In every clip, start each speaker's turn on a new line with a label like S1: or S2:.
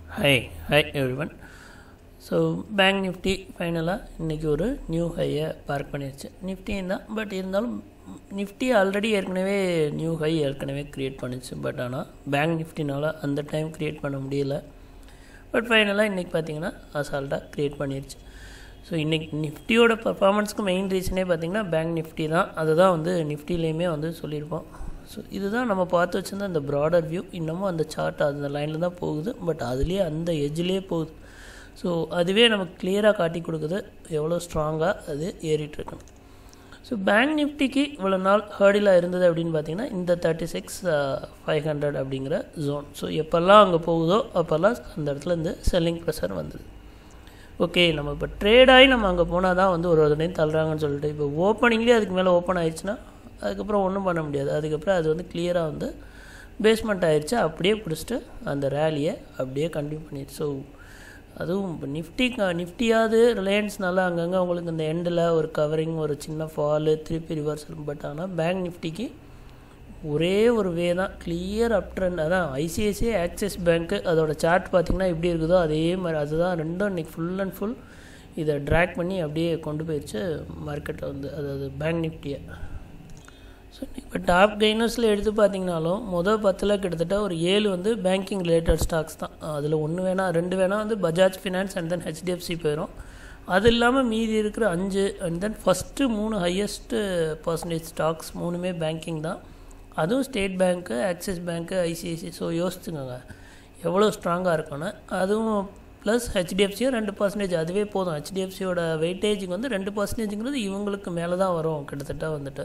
S1: high hi everyone so bank Nifty ஃபைனலாக இன்றைக்கி ஒரு நியூ ஹையை பார்க் பண்ணிருச்சு நிஃப்டியும் தான் பட் இருந்தாலும் நிஃப்டி ஆல்ரெடி ஏற்கனவே நியூ ஹை ஏற்கனவே க்ரியேட் பண்ணிச்சு பட் ஆனால் பேங்க் நிஃப்டினால் அந்த டைம் க்ரியேட் பண்ண முடியல பட் ஃபைனலாக இன்றைக்கி பார்த்தீங்கன்னா அசால்ட்டாக க்ரியேட் பண்ணிருச்சு ஸோ இன்றைக்கி நிஃப்டியோட பர்ஃபார்மன்ஸ்க்கு மெயின் ரீசனே பார்த்திங்கன்னா பேங்க் நிஃப்டி தான் அதை தான் வந்து நிஃப்டிலேயுமே வந்து சொல்லியிருப்போம் ஸோ இதுதான் நம்ம பார்த்து வச்சிருந்த அந்த ப்ராடர் வியூ இன்னமும் அந்த சார்ட் அந்த லைனில் தான் போகுது பட் அதுலேயே அந்த எஜ்லேயே போகுது ஸோ அதுவே நமக்கு கிளியராக காட்டி கொடுக்குது எவ்வளோ ஸ்ட்ராங்காக அது ஏறிட்டுருக்குன்னு ஸோ பேங்க் நிஃப்டிக்கு இவ்வளோ நாள் ஹேர்டிலாக இருந்தது அப்படின்னு பார்த்தீங்கன்னா இந்த தேர்ட்டி சிக்ஸ் ஃபைவ் ஹண்ட்ரட் அப்படிங்கிற ஜோன் ஸோ எப்போல்லாம் அங்கே போகுதோ அப்போல்லாம் அந்த இடத்துல இந்த செல்லிங் ப்ரெஷர் வந்தது ஓகே நம்ம இப்போ ட்ரேட் ஆகி நம்ம அங்கே போனால் தான் வந்து ஒரு ஒரு தடவையும் தள்ளுறாங்கன்னு சொல்லிட்டு இப்போ ஓப்பனிங்லேயே அதுக்கு மேலே ஓப்பன் ஆயிடுச்சுன்னா அதுக்கப்புறம் ஒன்றும் பண்ண முடியாது அதுக்கப்புறம் அது வந்து கிளியராக வந்து பேஸ்மெண்ட் ஆயிடுச்சு அப்படியே பிடிச்சிட்டு அந்த ரேலியை அப்படியே கண்டினியூ பண்ணிடுச்சு ஸோ அதுவும் இப்போ நிஃப்டி நிஃப்டியாவது ரிலையன்ஸ்னால அங்கங்கே அவங்களுக்கு இந்த எண்டில் ஒரு கவரிங் ஒரு சின்ன ஃபாலு திருப்பி ரிவர்சல் பட் ஆனால் பேங்க் நிஃப்டிக்கு ஒரே ஒரு வே தான் கிளியர் அப் ட்ரெண்ட் அதான் ஐசிஐசிஐ ஆக்சிஸ் பேங்க்கு அதோட சார்ட் பார்த்திங்கன்னா எப்படி இருக்குதோ அதே மாதிரி அதுதான் ரெண்டும் இன்றைக்கி ஃபுல் அண்ட் ஃபுல் இதை ட்ராக் பண்ணி அப்படியே கொண்டு போயிடுச்சு மார்க்கெட்டை வந்து அதாவது பேங்க் நிஃப்டியை ஸோ இப்போ டாப் கெய்னர்ஸில் எடுத்து பார்த்தீங்கனாலும் மொதல் பத்தில் கிட்டத்தட்ட ஒரு ஏழு வந்து பேங்கிங் ரிலேட்டட் ஸ்டாக்ஸ் தான் அதில் ஒன்று வேணால் ரெண்டு வேணால் வந்து Bajaj finance and then HDFC போயிடும் அது இல்லாமல் மீதி இருக்கிற அஞ்சு அண்ட் தென் ஃபஸ்ட்டு மூணு ஹையஸ்ட்டு பர்சன்டேஜ் ஸ்டாக்ஸ் மூணுமே பேங்கிங் தான் அதுவும் state bank Axis bank ICICI so யோசிச்சுக்கோங்க எவ்வளோ ஸ்ட்ராங்காக இருக்குன்னு அதுவும் ப்ளஸ் ஹெச்டிஎஃப்சியும் ரெண்டு பர்சன்டேஜ் அதுவே போதும் ஹெச்டிஎஃப்சியோட வெயிட்டேஜுக்கு வந்து ரெண்டு பர்சன்டேஜுங்கிறது இவங்களுக்கு மேலே தான் வரும் கிட்டத்தட்ட வந்துட்டு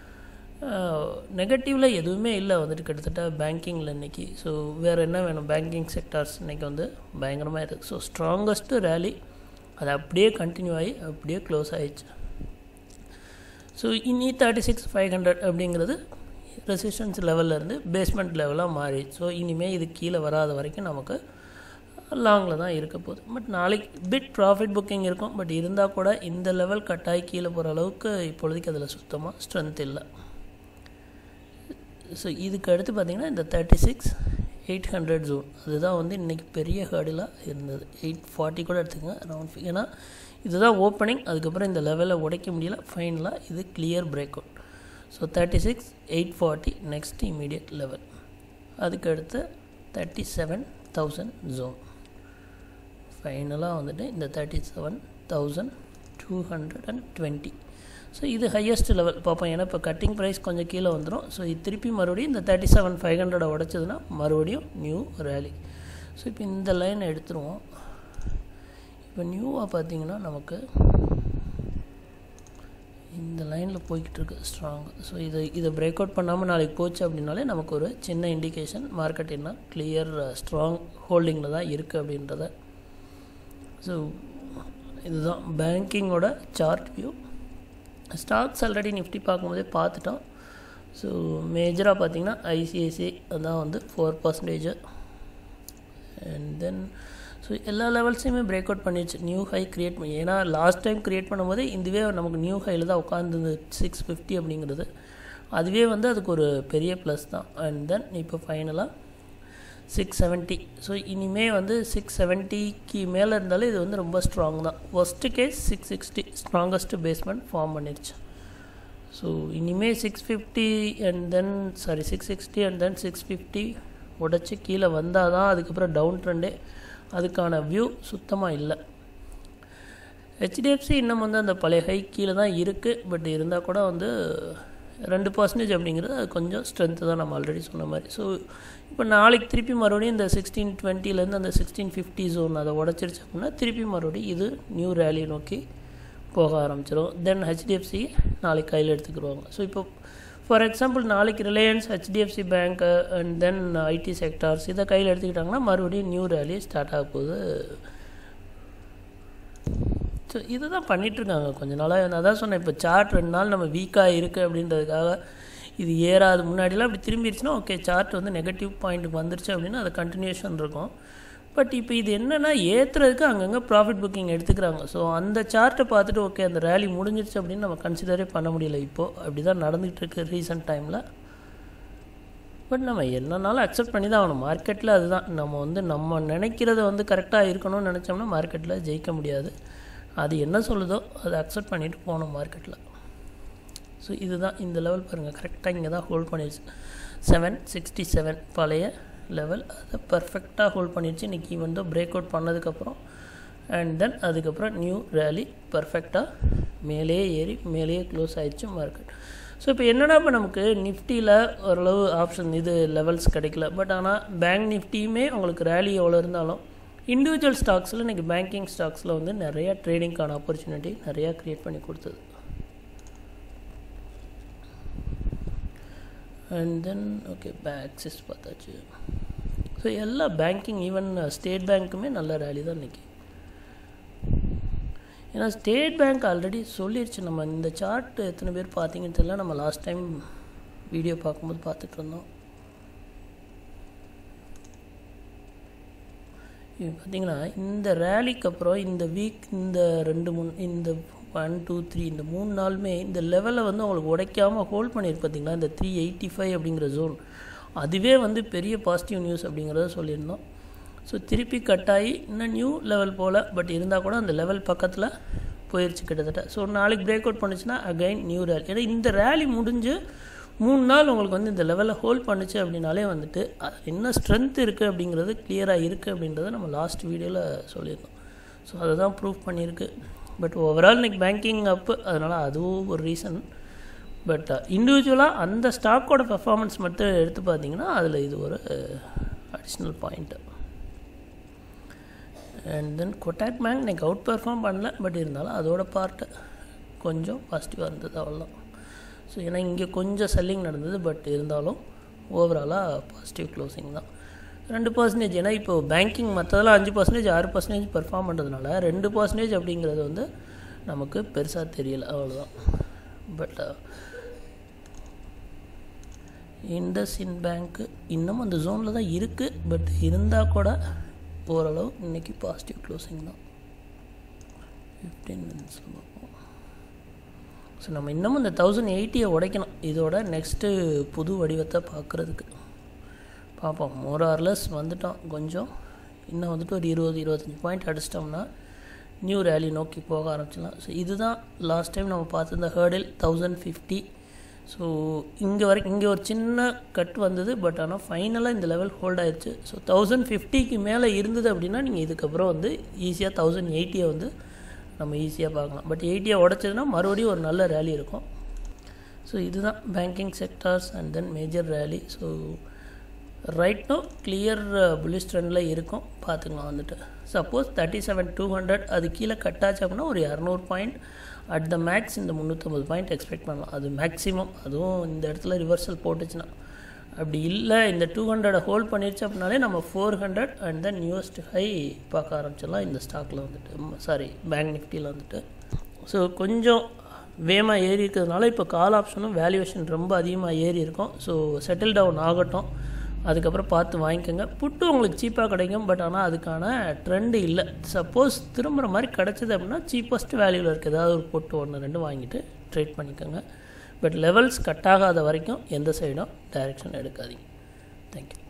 S1: நெகட்டிவில் எதுவுமே இல்லை வந்துட்டு கிட்டத்தட்ட பேங்கிங்கில் இன்றைக்கி ஸோ வேறு என்ன வேணும் பேங்கிங் செக்டார்ஸ் இன்றைக்கி வந்து பயங்கரமாக இருக்குது ஸோ ஸ்ட்ராங்கஸ்ட்டு ரேலி அது அப்படியே கண்டினியூ ஆகி அப்படியே க்ளோஸ் ஆகிடுச்சு ஸோ இனி தேர்ட்டி சிக்ஸ் ஃபைவ் ஹண்ட்ரட் அப்படிங்கிறது ரெசிஸ்டன்ஸ் லெவல்லேருந்து பேஸ்மெண்ட் லெவலாக மாறிடுச்சு ஸோ இனிமேல் இது கீழே வராத வரைக்கும் நமக்கு லாங்கில் தான் இருக்க போகுது பட் நாளைக்கு பிட் ப்ராஃபிட் புக்கிங் இருக்கும் பட் இருந்தால் கூட இந்த லெவல் கட்டாயி கீழே போகிற அளவுக்கு இப்பொழுதைக்கு அதில் சுத்தமாக ஸ்ட்ரென்த் இல்லை ஸோ இதுக்கு அடுத்து பார்த்திங்கன்னா இந்த thirty six eight hundred zone அதுதான் வந்து இன்றைக்கி பெரிய ஹேர்டிலாக இருந்தது எயிட் ஃபார்ட்டி கூட எடுத்துக்கங்க அரௌண்ட் ஏன்னா இதுதான் ஓப்பனிங் அதுக்கப்புறம் இந்த லெவலில் உடைக்க முடியல ஃபைனலாக இது clear break out so thirty six eight forty next immediate level அதுக்கு அடுத்து தேர்ட்டி செவன் தௌசண்ட் ஜோன் ஃபைனலாக வந்துட்டு இந்த thirty seven thousand two hundred and twenty so இது ஹையஸ்ட் லெவல் பார்ப்போம் ஏன்னா இப்போ கட்டிங் ப்ரைஸ் கொஞ்சம் கீழே வந்துடும் ஸோ இது திருப்பி மறுபடியும் இந்த தேர்ட்டி செவன் ஃபைவ் ஹண்ட்ரடை உடச்சதுன்னா மறுபடியும் நியூ ரேலி ஸோ இப்போ இந்த லைனை எடுத்துருவோம் இப்போ நியூவாக பார்த்தீங்கன்னா நமக்கு இந்த லைனில் போய்கிட்டு இருக்கு ஸ்ட்ராங்காக ஸோ இதை இதை பிரேக் அவுட் பண்ணாமல் நாளைக்கு போச்சு அப்படின்னாலே நமக்கு ஒரு சின்ன இண்டிகேஷன் மார்க்கெட் என்ன கிளியர் ஸ்ட்ராங் ஹோல்டிங்கில் தான் இருக்குது அப்படின்றத ஸோ இதுதான் பேங்கிங்கோட chart view stocks already Nifty பார்க்கும்போதே பார்த்துட்டோம் ஸோ மேஜராக பார்த்தீங்கன்னா ஐசிஐசி தான் வந்து four percentage and then so எல்லா லெவல்ஸையுமே பிரேக் அவுட் பண்ணிடுச்சு நியூ ஹை க்ரியேட் பண்ணி ஏன்னா லாஸ்ட் டைம் க்ரியேட் பண்ணும்போது இதுவே நமக்கு நியூ ஹையில் தான் உட்காந்துருந்தது சிக்ஸ் ஃபிஃப்டி அப்படிங்கிறது அதுவே வந்து அதுக்கு ஒரு பெரிய ப்ளஸ் தான் அண்ட் தென் இப்போ ஃபைனலாக சிக்ஸ் செவன்ட்டி ஸோ இனிமேல் வந்து சிக்ஸ் செவன்ட்டிக்கு மேலே இருந்தாலும் இது வந்து ரொம்ப ஸ்ட்ராங் தான் first case six sixty strongest basement form பண்ணிடுச்சு ஸோ இனிமேல் six fifty and then sorry six sixty and then six fifty உடச்சி கீழே வந்தால் தான் அதுக்கப்புறம் டவுன் ட்ரெண்டே அதுக்கான வியூ சுத்தமாக இல்லை ஹெச்டிஎஃப்சி இன்னும் வந்து அந்த பழைய ஹை கீழே தான் இருக்குது பட் இருந்தால் கூட வந்து ரெண்டு பர்சன்டேஜ் அப்படிங்கிறது அது கொஞ்சம் ஸ்ட்ரென்த்து தான் நம்ம ஆல்ரெடி சொன்ன மாதிரி ஸோ இப்போ நாளைக்கு திருப்பி மறுபடியும் இந்த சிக்ஸ்டீன் டுவெண்ட்டிலேருந்து அந்த சிக்ஸ்டீன் ஃபிஃப்டி ஜோன் அதை உடச்சிருச்சு அப்படின்னா திருப்பி மறுபடியும் இது நியூ ரேலி நோக்கி போக ஆரம்பிச்சிடும் தென் ஹெச்டிஎஃப்சி நாளைக்கு கையில் எடுத்துக்கிடுவாங்க ஸோ இப்போ ஃபார் எக்ஸாம்பிள் நாளைக்கு Reliance HDFC bank and then IT sectors இதை கையில் எடுத்துக்கிட்டாங்கன்னா மறுபடியும் நியூ ரேலி ஸ்டார்ட் ஆக போகுது ஸோ இதை தான் பண்ணிகிட்ருக்காங்க கொஞ்ச நாளாக நான் தான் சொன்னேன் இப்போ சார்ட் ரெண்டு நாள் நம்ம வீக்காக இருக்குது அப்படின்றதுக்காக இது ஏறாது முன்னாடிலாம் அப்படி திரும்பிடுச்சுன்னா ஓகே சார்ட் வந்து நெகட்டிவ் பாயிண்ட்டுக்கு வந்துருச்சு அப்படின்னா அது கண்டினியூஷன் இருக்கும் பட் இப்போ இது என்னென்னா ஏற்றுறதுக்கு அங்கங்கே ப்ராஃபிட் புக்கிங் எடுத்துக்கிறாங்க ஸோ அந்த சார்ட்டை பார்த்துட்டு ஓகே அந்த ரேலி முடிஞ்சிருச்சு அப்படின்னு நம்ம கன்சிடரே பண்ண முடியல இப்போது அப்படி தான் நடந்துகிட்டு இருக்கு ரீசெண்ட் டைமில் பட் நம்ம என்னன்னாலும் அக்செப்ட் பண்ணி தான் ஆகணும் மார்க்கெட்டில் அதுதான் நம்ம வந்து நம்ம நினைக்கிறத வந்து கரெக்டாக இருக்கணும்னு நினச்சோம்னா மார்க்கெட்டில் ஜெயிக்க முடியாது அது என்ன சொல்லுதோ அதை அக்செப்ட் பண்ணிட்டு போகணும் மார்க்கெட்டில் ஸோ இதுதான் இந்த லெவல் பாருங்கள் கரெக்டாக இங்கே தான் ஹோல்ட் பண்ணிடுச்சு செவன் சிக்ஸ்டி செவன் பழைய லெவல் அதை பர்ஃபெக்டாக ஹோல்ட் பண்ணிடுச்சு இன்றைக்கி வந்து பிரேக் அவுட் பண்ணதுக்கப்புறம் அண்ட் தென் அதுக்கப்புறம் நியூ ரேலி பர்ஃபெக்டாக மேலேயே ஏறி மேலேயே க்ளோஸ் ஆயிடுச்சு மார்க்கெட் ஸோ இப்போ என்னடா இப்போ நமக்கு நிஃப்டியில் ஓரளவு ஆப்ஷன் இது லெவல்ஸ் கிடைக்கல பட் ஆனால் பேங்க் நிஃப்டியுமே உங்களுக்கு ரேலி எவ்வளோ இருந்தாலும் இண்டிவிஜுவல் ஸ்டாக்ஸில் இன்றைக்கி பேங்கிங் ஸ்டாக்ஸில் வந்து நிறையா ட்ரேடிங்க்கான ஆப்பர்ச்சுனிட்டி நிறையா க்ரியேட் பண்ணி கொடுத்தது அண்ட் தென் ஓகே ஆக்சிஸ் பார்த்தாச்சு ஸோ எல்லா பேங்கிங் ஈவன் ஸ்டேட் பேங்க்குமே நல்ல ரேலி தான் இன்றைக்கி ஏன்னா ஸ்டேட் பேங்க் ஆல்ரெடி சொல்லிடுச்சு நம்ம இந்த சார்ட் எத்தனை பேர் பார்த்தீங்கன்னு தெரியல நம்ம லாஸ்ட் டைம் வீடியோ பார்க்கும்போது பார்த்துட்டு இருந்தோம் இப்போ பார்த்தீங்கன்னா இந்த ரேலிக்கு அப்புறம் இந்த வீக் இந்த ரெண்டு மூணு இந்த ஒன் டூ த்ரீ இந்த மூணு நாளுமே இந்த லெவலை வந்து அவங்களுக்கு உடைக்காமல் ஹோல்ட் பண்ணியிருக்கு பார்த்தீங்களா இந்த த்ரீ எயிட்டி ஃபைவ் அப்படிங்கிற ஜோன் அதுவே வந்து பெரிய பாசிட்டிவ் நியூஸ் அப்படிங்கிறத சொல்லியிருந்தோம் ஸோ திருப்பி கட் ஆகி இன்னும் நியூ லெவல் போல் பட் இருந்தால் கூட அந்த லெவல் பக்கத்தில் போயிடுச்சு கிட்டத்தட்ட ஸோ நாளைக்கு பிரேக் அவுட் பண்ணுச்சுன்னா அகைன் நியூ ரேலி ஏன்னா இந்த ரேலி முடிஞ்சு மூணு நாள் உங்களுக்கு வந்து இந்த லெவலில் ஹோல்ட் பண்ணுச்சு அப்படின்னாலே வந்துட்டு அது என்ன ஸ்ட்ரென்த் இருக்குது அப்படிங்கிறது கிளியராக இருக்குது அப்படின்றத நம்ம லாஸ்ட் வீடியோவில் சொல்லியிருந்தோம் ஸோ அதை தான் ப்ரூவ் பண்ணியிருக்கு பட் ஓவரால் இன்றைக்கி பேங்கிங் அப்பு அதனால் அதுவும் ஒரு ரீசன் பட் இண்டிவிஜுவலாக அந்த ஸ்டாக்கோட பெர்ஃபார்மன்ஸ் மட்டும் எடுத்து பார்த்தீங்கன்னா அதில் இது ஒரு additional point and then Kotak bank இன்றைக்கி அவுட் பெர்ஃபார்ம் பண்ணல பட் இருந்தாலும் அதோட பார்ட்டு கொஞ்சம் பாசிட்டிவாக இருந்தது அவ்வளோதான் ஸோ ஏன்னா இங்கே கொஞ்சம் செல்லிங் நடந்தது பட் இருந்தாலும் ஓவராலாக பாசிட்டிவ் க்ளோசிங் தான் ரெண்டு பர்சன்டேஜ் ஏன்னா இப்போ பேங்கிங் மற்றதெல்லாம் அஞ்சு பர்சன்டேஜ் ஆறு பர்சன்டேஜ் பெர்ஃபார்ம் பண்ணுறதுனால ரெண்டு பர்சன்டேஜ் அப்படிங்கிறது வந்து நமக்கு பெருசாக தெரியல அவ்வளோதான் பட் இண்டஸ்இன் பேங்க்கு இன்னமும் அந்த ஜோனில் தான் இருக்குது பட் இருந்தால் கூட ஓரளவு இன்றைக்கி பாசிட்டிவ் க்ளோசிங் தான் ஃபிஃப்டீன் மினிட்ஸில் பார்ப்போம் ஸோ நம்ம இன்னமும் இந்த தௌசண்ட் எயிட்டியை உடைக்கணும் இதோட நெக்ஸ்ட்டு புது வடிவத்தை பார்க்குறதுக்கு பார்ப்போம் மோர் ஆர்லெஸ் வந்துட்டோம் கொஞ்சம் இன்னும் வந்துட்டு ஒரு இருபது இருபத்தஞ்சி பாயிண்ட் அடிச்சிட்டோம்னா நியூ ரேலி நோக்கி போக ஆரம்பிச்சிடலாம் ஸோ இதுதான் லாஸ்ட் டைம் நம்ம பார்த்துருந்த ஹேர்டில் தௌசண்ட் ஃபிஃப்டி ஸோ இங்கே வரைக்கும் இங்கே ஒரு சின்ன கட் வந்தது பட் ஆனால் ஃபைனலாக இந்த லெவல் ஹோல்ட் ஆயிடுச்சு ஸோ தௌசண்ட் ஃபிஃப்டிக்கு மேலே இருந்தது அப்படின்னா நீங்கள் இதுக்கப்புறம் வந்து ஈஸியாக தௌசண்ட் எயிட்டியை வந்து நம்ம ஈஸியாக பார்க்கலாம் பட் எயிட்டியை உடச்சதுன்னா மறுபடியும் ஒரு நல்ல ரேலி இருக்கும் ஸோ இதுதான் banking sectors and then major rally so right no clear bullish ட்ரெண்டில் இருக்கும் பார்த்துக்கலாம் வந்துட்டு suppose thirty seven two hundred அது கீழே கட் ஆச்சு அப்படின்னா ஒரு இரநூறு பாயிண்ட் அட் த மேக்ஸ் இந்த முந்நூற்றம்பது பாயிண்ட் எக்ஸ்பெக்ட் பண்ணலாம் அது மேக்ஸிமம் அதுவும் இந்த இடத்துல ரிவர்சல் போட்டுச்சுன்னா அப்படி இல்லை இந்த டூ ஹண்ட்ரடை ஹோல்ட் பண்ணிடுச்சு அப்படின்னாலே நம்ம four hundred and then newest high பார்க்க ஆரம்பிச்சிடலாம் இந்த ஸ்டாக்கில் வந்துட்டு சாரி பேங்க் நிஃப்டியில் வந்துட்டு ஸோ கொஞ்சம் வேகமாக ஏறி இருக்கிறதுனால இப்போ கால் ஆப்ஷனும் வேல்யூவேஷன் ரொம்ப அதிகமாக ஏறி இருக்கும் ஸோ செட்டில் டவுன் ஆகட்டும் அதுக்கப்புறம் பார்த்து வாங்கிக்கோங்க புட்டு உங்களுக்கு சீப்பாக கிடைக்கும் பட் ஆனால் அதுக்கான ட்ரெண்டு இல்லை சப்போஸ் திரும்புகிற மாதிரி கிடச்சிது அப்படின்னா சீப்பஸ்ட் வேல்யூவில் இருக்குது ஏதாவது ஒரு பொட்டு ஒன்று ரெண்டு வாங்கிட்டு ட்ரேட் பண்ணிக்கோங்க பட் லெவல்ஸ் கட் ஆகாத வரைக்கும் எந்த சைடும் டைரெக்ஷன் எடுக்காதீங்க தேங்க்யூ